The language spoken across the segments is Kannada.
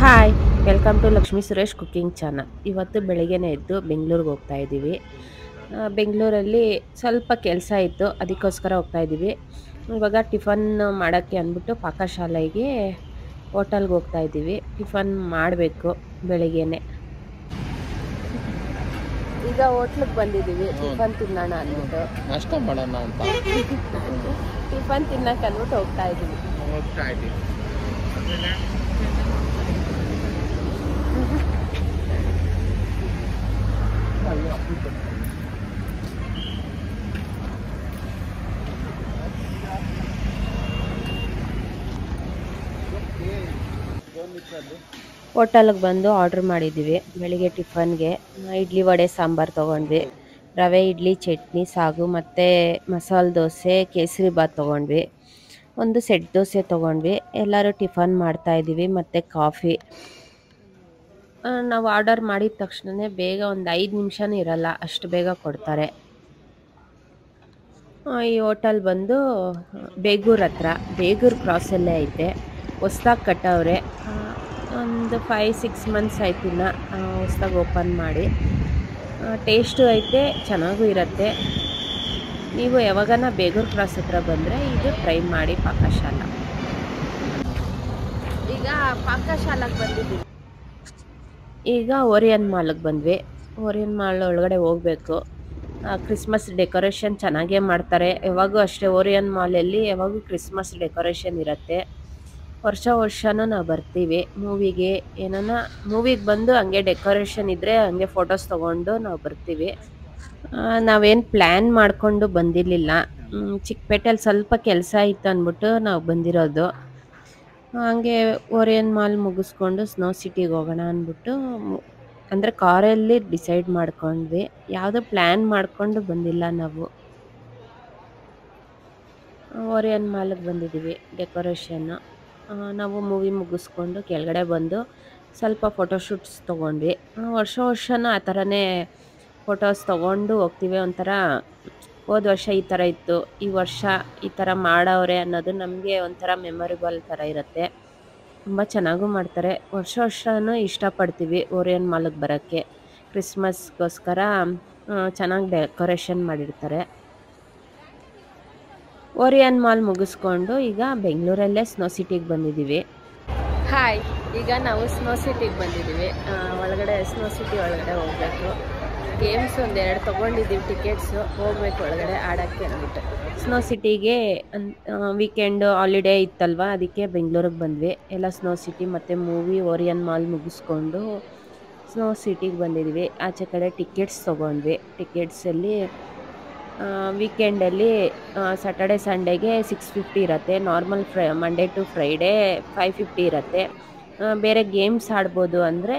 hi welcome to Lakshmi Suresh cooking channel ಇವತ್ತು ಬೆಳಿಗ್ಗೆನೇ ಎದ್ದು ಬೆಂಗಳೂರಿಗೆ ಹೋಗ್ತಾ ಇದ್ದೀವಿ ಆ, ಬೆಂಗಳೂರಲ್ಲಿ ಸ್ವಲ್ಪ ಕೆಲಸ ಇತ್ತು ಅದಕ್ಕೋಸ್ಕರ ಹೋಗ್ತಾ ಇದ್ದೀವಿ ಇವಾಗ ಟಿಫನ್ ಮಾಡೋಕ್ಕೆ ಅಂದ್ಬಿಟ್ಟು ಪಾಕಶಾಲೆಗೆ ಹೋಟೆಲ್ಗೆ ಹೋಗ್ತಾ ಇದ್ದೀವಿ ಟಿಫನ್ ಮಾಡಬೇಕು ಬೆಳಿಗ್ಗೆನೆ ಈಗ ಹೋಟ್ಲಿಗೆ ಬಂದಿದ್ದೀವಿ ಟಿಫನ್ ತಿನ್ನೋಣ ಅಂದ್ಬಿಟ್ಟು ನಾಷ್ಟ ಮಾಡೋಣ ಅಂತ ಟಿಫನ್ ತಿನ್ನಕ್ಕೆ ಅಂದ್ಬಿಟ್ಟು ಹೋಗ್ತಾ ಇದ್ದೀವಿ ಹೋಗ್ತಾ ಇದ್ದೀವಿ ಹೋಟೆಲ್ಗೆ ಬಂದು ಆರ್ಡ್ರ್ ಮಾಡಿದ್ದೀವಿ ಬೆಳಿಗ್ಗೆ ಟಿಫನ್ಗೆ ಇಡ್ಲಿ ವಡೆ ಸಾಂಬಾರು ತೊಗೊಂಡ್ವಿ ರವೆ ಇಡ್ಲಿ ಚಟ್ನಿ ಸಾಗು ಮತ್ತು ಮಸಾಲೆ ದೋಸೆ ಕೇಸರಿ ಬಾತ್ ತೊಗೊಂಡ್ವಿ ಒಂದು ಸೆಟ್ ದೋಸೆ ತೊಗೊಂಡ್ವಿ ಎಲ್ಲರೂ ಟಿಫನ್ ಮಾಡ್ತಾ ಇದ್ದೀವಿ ಮತ್ತು ಕಾಫಿ ಆ, ನಾವು ಆರ್ಡರ್ ಮಾಡಿದ ತಕ್ಷಣವೇ ಬೇಗ ಒಂದು ಐದು ನಿಮಿಷನೂ ಇರಲ್ಲ ಅಷ್ಟು ಬೇಗ ಕೊಡ್ತಾರೆ ಆ, ಈ ಹೋಟೆಲ್ ಬಂದು ಬೇಗೂರ್ ಹತ್ರ ಬೇಗೂರ್ ಕ್ರಾಸಲ್ಲೇ ಐತೆ ಹೊಸ್ದಾಗಿ ಕಟ್ಟವ್ರೆ ಆ, ಒಂದು ಫೈವ್ ಸಿಕ್ಸ್ ಮಂತ್ಸ್ ಆಯ್ತು ಇನ್ನು ಹೊಸ್ದಾಗಿ ಓಪನ್ ಮಾಡಿ ಟೇಸ್ಟು ಐತೆ ಚೆನ್ನಾಗೂ ಇರುತ್ತೆ ನೀವು ಯಾವಾಗನ ಬೇಗೂರ್ ಕ್ರಾಸ್ ಹತ್ರ ಬಂದರೆ ಇದು ಟ್ರೈ ಮಾಡಿ ಪಾಕಶಾಲ ಈಗ ಪಾಕಶಾಲಾಗೆ ಬಂದಿದ್ದೀವಿ ಈಗ ಓರಿಯನ್ ಮಾಲ್ಗೆ ಬಂದ್ವಿ ಓರಿಯನ್ ಮಾಲ್ ಒಳಗಡೆ ಹೋಗಬೇಕು ಕ್ರಿಸ್ಮಸ್ ಡೆಕೋರೇಷನ್ ಚೆನ್ನಾಗೇ ಮಾಡ್ತಾರೆ ಯಾವಾಗೂ ಅಷ್ಟೇ ಓರಿಯನ್ ಮಾಲಲ್ಲಿ ಯಾವಾಗೂ ಕ್ರಿಸ್ಮಸ್ ಡೆಕೋರೇಷನ್ ಇರುತ್ತೆ ವರ್ಷ ವರ್ಷನೂ ನಾವು ಬರ್ತೀವಿ ಮೂವಿಗೆ ಏನನ ಮೂವಿಗೆ ಬಂದು ಹಂಗೆ ಡೆಕೋರೇಷನ್ ಇದ್ದರೆ ಹಂಗೆ ಫೋಟೋಸ್ ತೊಗೊಂಡು ನಾವು ಬರ್ತೀವಿ ಆ, ನಾವೇನು ಪ್ಲ್ಯಾನ್ ಮಾಡಿಕೊಂಡು ಬಂದಿರಲಿಲ್ಲ ಚಿಕ್ಕಪೇಟೆಯಲ್ಲಿ ಸ್ವಲ್ಪ ಕೆಲಸ ಇತ್ತು ಅಂದ್ಬಿಟ್ಟು ನಾವು ಬಂದಿರೋದು ಹಂಗೆ ಓರಿಯನ್ ಮಾಲ್ ಮುಗಿಸ್ಕೊಂಡು ಸ್ನೋ ಸಿಟಿಗೆ ಹೋಗೋಣ ಅಂದ್ಬಿಟ್ಟು ಮು- ಅಂದರೆ ಕಾರಲ್ಲಿ ಡಿಸೈಡ್ ಮಾಡ್ಕೊಂಡ್ವಿ ಯಾವುದೋ ಪ್ಲ್ಯಾನ್ ಮಾಡಿಕೊಂಡು ಬಂದಿಲ್ಲ ನಾವು ಓರಿಯನ್ ಮಾಲ್ಗೆ ಬಂದಿದ್ದೀವಿ ಡೆಕೋರೇಷನ್ನು ನಾವು ಮೂವಿ ಮುಗಿಸ್ಕೊಂಡು ಕೆಳಗಡೆ ಬಂದು ಸ್ವಲ್ಪ ಫೋಟೋಶೂಟ್ಸ್ ತೊಗೊಂಡ್ವಿ ಆ, ವರ್ಷ ವರ್ಷನೂ ಆ ಥರನೇ ಫೋಟೋಸ್ ತೊಗೊಂಡು ಹೋಗ್ತೀವಿ ಒಂಥರ ಹೋದ ವರ್ಷ ಈ ಥರ ಇತ್ತು ಈ ವರ್ಷ ಈ ಥರ ಮಾಡವ್ರೆ ಅನ್ನೋದು ನಮಗೆ ಒಂಥರ ಮೆಮೊರಿಬಲ್ ಥರ ಇರುತ್ತೆ ತುಂಬ ಚೆನ್ನಾಗೂ ಮಾಡ್ತಾರೆ ವರ್ಷ ವರ್ಷನೂ ಇಷ್ಟಪಡ್ತೀವಿ ಓರಿಯನ್ ಮಾಲ್ಗೆ ಬರೋಕ್ಕೆ ಕ್ರಿಸ್ಮಸ್ಗೋಸ್ಕರ ಚೆನ್ನಾಗಿ ಡೆಕೋರೇಷನ್ ಮಾಡಿರ್ತಾರೆ ಓರಿಯನ್ ಮಾಲ್ ಮುಗಿಸ್ಕೊಂಡು ಈಗ ಬೆಂಗಳೂರಲ್ಲೇ ಸ್ನೋ ಸಿಟಿಗೆ ಬಂದಿದ್ದೀವಿ ಹಾಯ್ ಈಗ ನಾವು ಸ್ನೋ ಸಿಟಿಗೆ ಬಂದಿದ್ದೀವಿ ಆ, ಒಳಗಡೆ ಸ್ನೋ ಸಿಟಿ ಒಳಗಡೆ ಹೋಗಬೇಕು ಗೇಮ್ಸ್ ಒಂದೆರಡು ತೊಗೊಂಡಿದ್ದೀವಿ ಟಿಕೆಟ್ಸು ಹೋಗ್ಬೇಕು ಒಳಗಡೆ ಆಡೋಕ್ಕೆ ಅಂದ್ಬಿಟ್ಟು ಸ್ನೋ ಸಿಟಿಗೆ ವೀಕೆಂಡ್ ಹಾಲಿಡೇ ಇತ್ತಲ್ವ ಅದಕ್ಕೆ ಬೆಂಗಳೂರಿಗೆ ಬಂದ್ವಿ ಎಲ್ಲ ಸ್ನೋ ಸಿಟಿ ಮತ್ತು ಮೂವಿ ಓರಿಯನ್ ಮಾಲ್ ಮುಗಿಸ್ಕೊಂಡು ಸ್ನೋ ಸಿಟಿಗೆ ಬಂದಿದ್ವಿ ಆಚೆ ಕಡೆ ಟಿಕೆಟ್ಸ್ ತೊಗೊಂಡ್ವಿ ಟಿಕೆಟ್ಸಲ್ಲಿ ವೀಕೆಂಡಲ್ಲಿ ಸ್ಯಾಟರ್ಡೆ ಸಂಡೇಗೆ ಸಿಕ್ಸ್ ಫಿಫ್ಟಿ ಇರುತ್ತೆ ನಾರ್ಮಲ್ ಫ್ರೈ Monday to Friday five fifty ಇರುತ್ತೆ ಆ, ಬೇರೆ ಗೇಮ್ಸ್ ಆಡ್ಬೋದು ಅಂದರೆ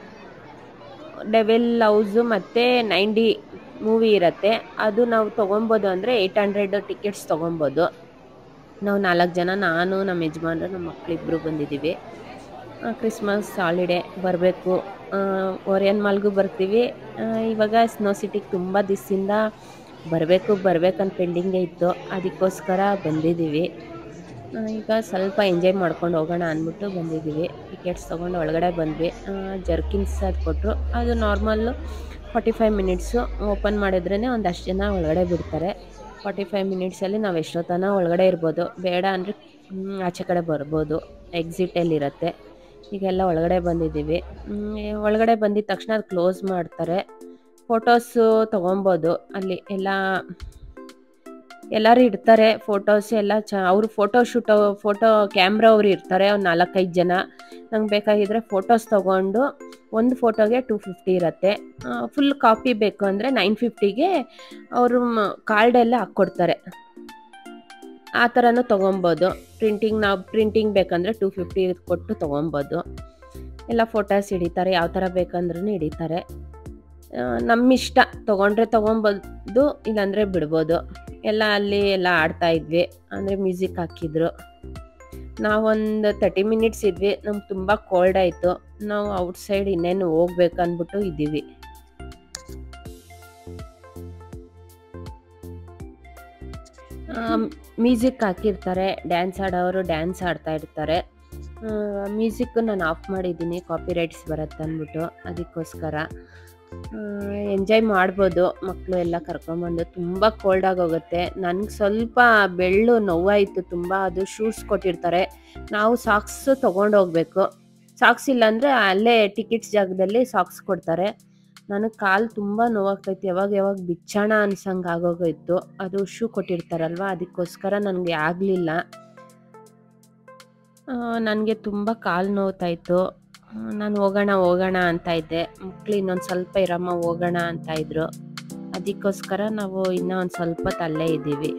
ಡೆವೆಲ್ ಹೌಸು ಮತ್ತು ನೈಂಟಿ ಮೂವಿ ಇರುತ್ತೆ ಅದು ನಾವು ತೊಗೊಬೋದು ಅಂದರೆ ಏಯ್ಟ್ ಹಂಡ್ರೆಡ್ ಟಿಕೆಟ್ಸ್ ತೊಗೊಬೋದು ನಾವು ನಾಲ್ಕು ಜನ ನಾನು ನಮ್ಮ ಯಜಮಾನ್ರು ನಮ್ಮ ಮಕ್ಕಳಿಬ್ಬರು ಬಂದಿದ್ದೀವಿ ಆ, ಕ್ರಿಸ್ಮಸ್ ಹಾಲಿಡೇ ಬರಬೇಕು ಓರಿಯನ್ ಮಾಲ್ಗೂ ಬರ್ತೀವಿ ಆ, ಇವಾಗ ಸ್ನೋ ಸಿಟಿಗೆ ತುಂಬ ದಿವಸದಿಂದ ಬರಬೇಕು ಬರ್ಬೇಕಂತ ಪೆಂಡಿಂಗೇ ಇತ್ತು ಅದಕ್ಕೋಸ್ಕರ ಬಂದಿದ್ದೀವಿ ಆ, ಈಗ ಸ್ವಲ್ಪ ಎಂಜಾಯ್ ಮಾಡ್ಕೊಂಡು ಹೋಗೋಣ ಅಂದ್ಬಿಟ್ಟು ಬಂದಿದ್ದೀವಿ ಟಿಕೆಟ್ಸ್ ತೊಗೊಂಡು ಒಳಗಡೆ ಬಂದ್ವಿ ಜರ್ಕಿನ್ಸ್ ಅದು ಕೊಟ್ಟರು ಅದು normal forty five minutes open ಮಾಡಿದ್ರೇ ಒಂದಷ್ಟು ಜನ ಒಳಗಡೆ ಬಿಡ್ತಾರೆ ಫಾರ್ಟಿ ಫೈವ್ ಮಿನಿಟ್ಸಲ್ಲಿ ನಾವು ಎಷ್ಟೊತ್ತನ ಒಳಗಡೆ ಇರ್ಬೋದು ಬೇಡ ಅಂದರೆ ಆಚೆ ಕಡೆ ಬರ್ಬೋದು ಎಕ್ಸಿಟಲ್ಲಿರುತ್ತೆ ಈಗೆಲ್ಲ ಒಳಗಡೆ ಬಂದಿದ್ದೀವಿ ಹ್ಮ್, ಒಳಗಡೆ ಬಂದಿದ ತಕ್ಷಣ ಅದು ಕ್ಲೋಸ್ ಮಾಡ್ತಾರೆ ಫೋಟೋಸು ತೊಗೊಬೋದು ಅಲ್ಲಿ ಎಲ್ಲ ಎಲ್ಲರೂ ಇಡ್ತಾರೆ ಫೋಟೋಸ್ ಎಲ್ಲ ಚ ಅವರು ಫೋಟೋ ಶೂಟ್ ಫೋಟೋ ಕ್ಯಾಮ್ರಾ ಅವ್ರು ಇರ್ತಾರೆ ಒಂದು ನಾಲ್ಕೈದು ಜನ ನಂಗೆ ಬೇಕಾಗಿದ್ರೆ ಫೋಟೋಸ್ ತೊಗೊಂಡು ಒಂದು ಫೋಟೋಗೆ ಟೂ ಫಿಫ್ಟಿ ಇರುತ್ತೆ ಫುಲ್ ಕಾಪಿ ಬೇಕು ಅಂದರೆ ನೈನ್ ಫಿಫ್ಟಿಗೆ ಅವರು ಕಾರ್ಡೆಲ್ಲ ಹಾಕ್ಕೊಡ್ತಾರೆ ಆ ಥರನೂ ತೊಗೊಬೋದು ಪ್ರಿಂಟಿಂಗ್ ನಾವು ಪ್ರಿಂಟಿಂಗ್ ಬೇಕಂದರೆ ಟೂ ಫಿಫ್ಟಿ ಕೊಟ್ಟು ತೊಗೊಬೋದು ಎಲ್ಲ ಫೋಟೋಸ್ ಹಿಡಿತಾರೆ ಯಾವ ಥರ ಬೇಕಂದ್ರೂ ಹಿಡಿತಾರೆ ಆ, ನಮ್ಮಿಷ್ಟ ತೊಗೊಂಡ್ರೆ ತೊಗೊಬೋದು ಇಲ್ಲಾಂದರೆ ಬಿಡ್ಬೋದು ಎಲ್ಲ ಅಲ್ಲಿ ಎಲ್ಲ ಆಡ್ತಾ ಇದ್ವಿ ಅಂದರೆ ಮ್ಯೂಸಿಕ್ ಹಾಕಿದ್ರು ನಾವೊಂದು ತರ್ಟಿ ಮಿನಿಟ್ಸ್ ಇದ್ವಿ ನಮ್ಗೆ ತುಂಬ ಕೋಲ್ಡ್ ಆಯಿತು ನಾವು ಔಟ್ಸೈಡ್ ಇನ್ನೇನು ಹೋಗ್ಬೇಕು ಅಂದ್ಬಿಟ್ಟು ಇದ್ದೀವಿ ಮ್ಯೂಸಿಕ್ ಹಾಕಿರ್ತಾರೆ ಡ್ಯಾನ್ಸ್ ಆಡೋರು ಡ್ಯಾನ್ಸ್ ಆಡ್ತಾ ಇರ್ತಾರೆ ಮ್ಯೂಸಿಕ್ ನಾನು ಆಫ್ ಮಾಡಿದ್ದೀನಿ ಕಾಪಿ ರೈಟ್ಸ್ ಬರುತ್ತೆ ಅಂದ್ಬಿಟ್ಟು ಅದಕ್ಕೋಸ್ಕರ ಎಂಜಾಯ್ ಮಾಡ್ಬೋದು ಮಕ್ಕಳು ಎಲ್ಲ ಕರ್ಕೊಂಬಂದು ತುಂಬ ಕೋಲ್ಡ್ ಆಗೋಗುತ್ತೆ ನನಗೆ ಸ್ವಲ್ಪ ಬೆಳ್ಳು ನೋವಾಯಿತು ತುಂಬ ಅದು ಶೂಸ್ ಕೊಟ್ಟಿರ್ತಾರೆ ನಾವು ಸಾಕ್ಸ್ ತೊಗೊಂಡು ಹೋಗ್ಬೇಕು ಸಾಕ್ಸ್ ಇಲ್ಲಾಂದರೆ ಅಲ್ಲೇ ಟಿಕೆಟ್ಸ್ ಜಾಗದಲ್ಲಿ ಸಾಕ್ಸ್ ಕೊಡ್ತಾರೆ ನನಗೆ ಕಾಲು ತುಂಬ ನೋವಾಗ್ತೈತೆ ಯಾವಾಗ ಯಾವಾಗ ಬಿಚ್ಚೋಣ ಅನ್ಸಂಗೆ ಆಗೋಗೋಯ್ತು ಅದು ಶೂ ಕೊಟ್ಟಿರ್ತಾರಲ್ವ ಅದಕ್ಕೋಸ್ಕರ ನನಗೆ ಆಗಲಿಲ್ಲ ನನಗೆ ತುಂಬ ಕಾಲು ನೋವ್ತಾಯಿತ್ತು ನಾನು ಹೋಗೋಣ ಹೋಗೋಣ ಅಂತ ಇದ್ದೆ ಮಕ್ಳು ಇನ್ನೊಂದು ಸ್ವಲ್ಪ ಇರಮ್ಮ ಹೋಗೋಣ ಅಂತ ಇದ್ರು ಅದಕ್ಕೋಸ್ಕರ ನಾವು ಇನ್ನೂ ಒಂದು ಸ್ವಲ್ಪ ಹೊತ್ತು ಅಲ್ಲೇ ಇದ್ದೀವಿ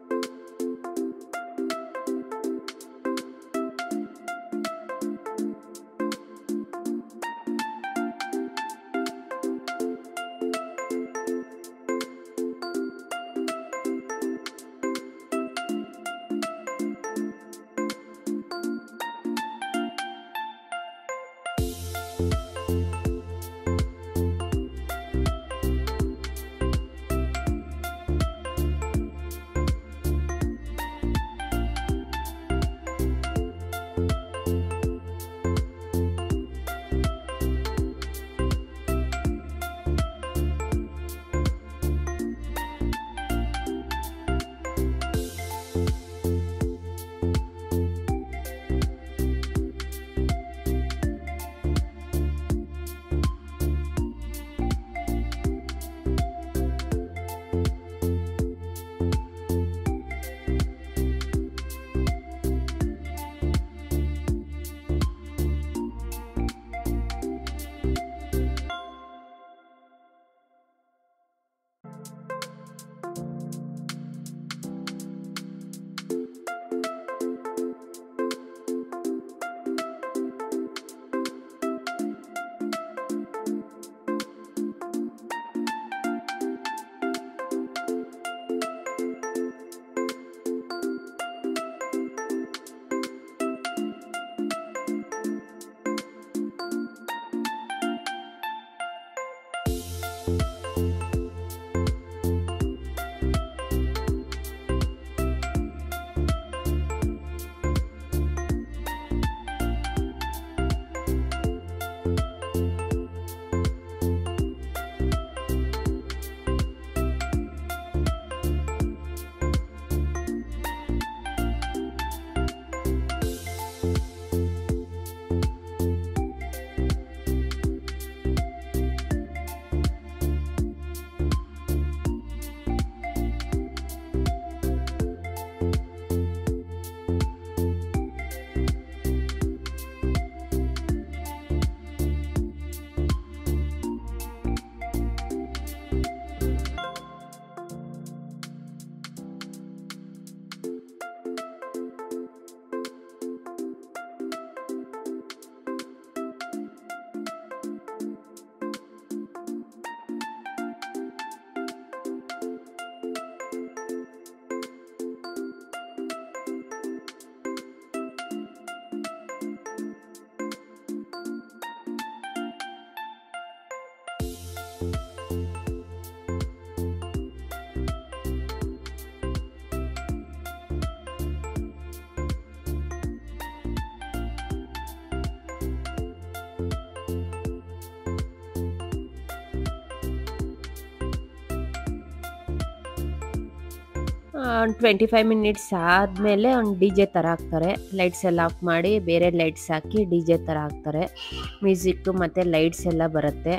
ಒಂದು ಟ್ವೆಂಟಿ ಫೈವ್ ಮಿನಿಟ್ಸ್ ಆದಮೇಲೆ ಒಂದು ಡಿ ಜೆ ಥರ ಹಾಕ್ತಾರೆ ಲೈಟ್ಸ್ ಎಲ್ಲ ಆಫ್ ಮಾಡಿ ಬೇರೆ ಲೈಟ್ಸ್ ಹಾಕಿ ಡಿ ಜೆ ಥರ ಹಾಕ್ತಾರೆ ಮ್ಯೂಸಿಕ್ಕು ಮತ್ತು ಲೈಟ್ಸ್ ಎಲ್ಲ ಬರುತ್ತೆ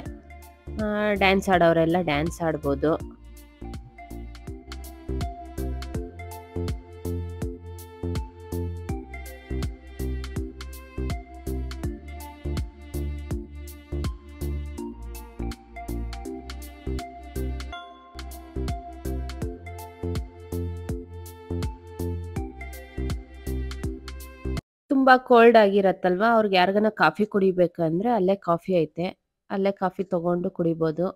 ಡ್ಯಾನ್ಸ್ ಆಡೋರೆಲ್ಲ ಡ್ಯಾನ್ಸ್ ಆಡ್ಬೋದು ತುಂಬ ಕೋಲ್ಡ್ ಆಗಿರತ್ತಲ್ವ ಅವ್ರಿಗೆ ಯಾರಿಗಾನ ಕಾಫಿ ಕುಡಿಬೇಕಂದ್ರೆ ಅಲ್ಲೇ ಕಾಫಿ ಐತೆ ಅಲ್ಲೇ ಕಾಫಿ ತಗೊಂಡು ಕುಡಿಬೋದು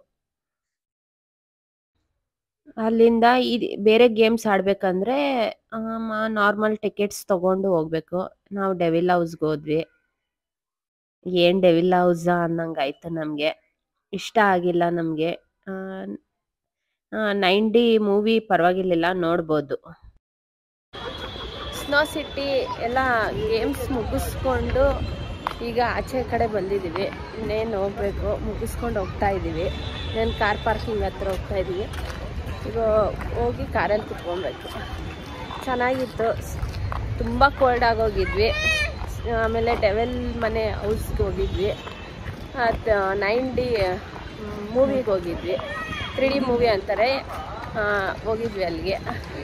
ಅಲ್ಲಿಂದ ಇದು ಬೇರೆ ಗೇಮ್ಸ್ ಆಡಬೇಕಂದ್ರೆ ನಾರ್ಮಲ್ ಟಿಕೆಟ್ಸ್ ತಗೊಂಡು ಹೋಗ್ಬೇಕು ನಾವು ಡೆವಿಲ್ ಹೌಸ್ಗೆ ಹೋದ್ವಿ ಏನು ಡೆವಿಲ್ ಹೌಸಾ ಅನ್ನಂಗೆ ಆಯ್ತು ನಮಗೆ ಇಷ್ಟ ಆಗಿಲ್ಲ ನಮಗೆ ನೈನ್ ಡಿ ಮೂವಿ ಪರವಾಗಿರ್ಲಿಲ್ಲ ನೋಡ್ಬೋದು ಸ್ನೋ ಸಿಟಿ ಎಲ್ಲ ಗೇಮ್ಸ್ ಮುಗಿಸ್ಕೊಂಡು ಈಗ ಆಚೆ ಕಡೆ ಬಂದಿದ್ದೀವಿ ಇನ್ನೇನು ಹೋಗ್ಬೇಕು ಮುಗಿಸ್ಕೊಂಡು ಹೋಗ್ತಾ ಇದ್ದೀವಿ ನಾನು ಕಾರ್ ಪಾರ್ಕಿಂಗ್ ಹತ್ರ ಹೋಗ್ತಾ ಇದ್ದೀವಿ ಈಗ ಹೋಗಿ ಕಾರಲ್ಲಿ ಕುತ್ಕೊಬೇಕು ಚೆನ್ನಾಗಿತ್ತು ತುಂಬ ಕೋಲ್ಡ್ ಆಗೋಗಿದ್ವಿ ಆಮೇಲೆ ಡೆವೆಲ್ ಮನೆ ಹೌಸ್ಗೆ ಹೋಗಿದ್ವಿ ಮತ್ತು ನೈನ್ ಡಿ ಮೂವಿಗೆ ಹೋಗಿದ್ವಿ ತ್ರೀ ಡಿ ಮೂವಿ ಅಂತಾರೆ ಆ, ಹೋಗಿದ್ವಿ ಅಲ್ಲಿಗೆ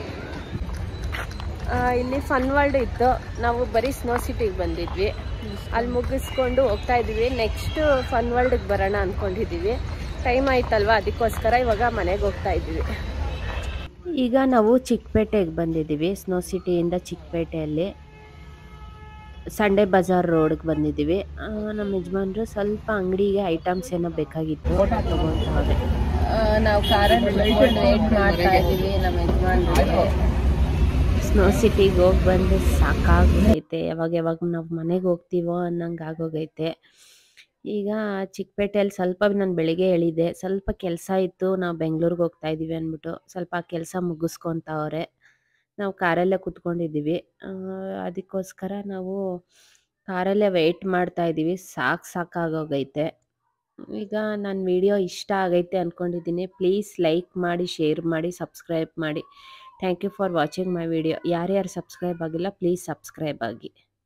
ಆ, ಇಲ್ಲಿ ಫನ್ ವರ್ಲ್ಡ್ ಇತ್ತು ನಾವು ಬರೀ ಸ್ನೋ ಸಿಟಿಗೆ ಬಂದಿದ್ವಿ ಅಲ್ಲಿ ಮುಗಿಸ್ಕೊಂಡು ಹೋಗ್ತಾ ಇದ್ದೀವಿ ನೆಕ್ಸ್ಟ್ ಫನ್ ವರ್ಲ್ಡ್ಗೆ ಬರೋಣ ಅಂದ್ಕೊಂಡಿದ್ದೀವಿ ಟೈಮ್ ಆಯ್ತಲ್ವಾ ಅದಕ್ಕೋಸ್ಕರ ಇವಾಗ ಮನೆಗೆ ಹೋಗ್ತಾ ಇದ್ದೀವಿ ಈಗ ನಾವು ಚಿಕ್ಕಪೇಟೆಗೆ ಬಂದಿದ್ದೀವಿ ಸ್ನೋ ಸಿಟಿಯಿಂದ ಚಿಕ್ಕಪೇಟೆಯಲ್ಲಿ ಸಂಡೇ ಬಜಾರ್ ರೋಡ್ಗೆ ಬಂದಿದ್ದೀವಿ ಆ, ನಮ್ಮ ಯಜಮಾನ್ರು ಸ್ವಲ್ಪ ಅಂಗಡಿಗೆ ಐಟಮ್ಸ್ ಏನೋ ಬೇಕಾಗಿತ್ತು ತಗೊಂತಾರೆ ನಾವು ಕಾರಲ್ಲಿ ವೇಟ್ ಮಾಡ್ತಾ ಇದ್ದೀವಿ ನಮ್ಮ ಯಜಮಾನ್ರಿಗೆ ಸ್ನೋ ಸಿಟಿಗೆ ಹೋಗಿ ಬಂದು ಸಾಕಾಗೋಗೈತೆ ಯಾವಾಗ ಯಾವಾಗ ನಾವು ಮನೆಗೆ ಹೋಗ್ತೀವೋ ಅನ್ನಂಗೆ ಆಗೋಗೈತೆ ಈಗ ಚಿಕ್ಕಪೇಟೆಯಲ್ಲಿ ಸ್ವಲ್ಪ ನಾನು ಬೆಳಿಗ್ಗೆ ಹೇಳಿದೆ ಸ್ವಲ್ಪ ಕೆಲಸ ಇತ್ತು ನಾವು ಬೆಂಗ್ಳೂರಿಗೆ ಹೋಗ್ತಾ ಇದ್ದೀವಿ ಅಂದ್ಬಿಟ್ಟು ಸ್ವಲ್ಪ ಕೆಲಸ ಮುಗಿಸ್ಕೊತಾವ್ರೆ ನಾವು ಕಾರಲ್ಲೇ ಕುತ್ಕೊಂಡಿದ್ದೀವಿ ಆ, ಅದಕ್ಕೋಸ್ಕರ ನಾವು ಕಾರಲ್ಲೇ ವೆಯ್ಟ್ ಮಾಡ್ತಾ ಇದ್ದೀವಿ ಸಾಕು ಸಾಕಾಗೋಗೈತೆ ಈಗ ನನ್ನ ವಿಡಿಯೋ ಇಷ್ಟ ಆಗೈತೆ ಅಂದ್ಕೊಂಡಿದ್ದೀನಿ ಪ್ಲೀಸ್ ಲೈಕ್ ಮಾಡಿ ಶೇರ್ ಮಾಡಿ ಸಬ್ಸ್ಕ್ರೈಬ್ ಮಾಡಿ thank you for watching my video ಯಾರ್ಯಾರು ಸಬ್ಸ್ಕ್ರೈಬ್ ಆಗಿಲ್ಲ ಪ್ಲೀಸ್ ಸಬ್ಸ್ಕ್ರೈಬ್ ಆಗಿ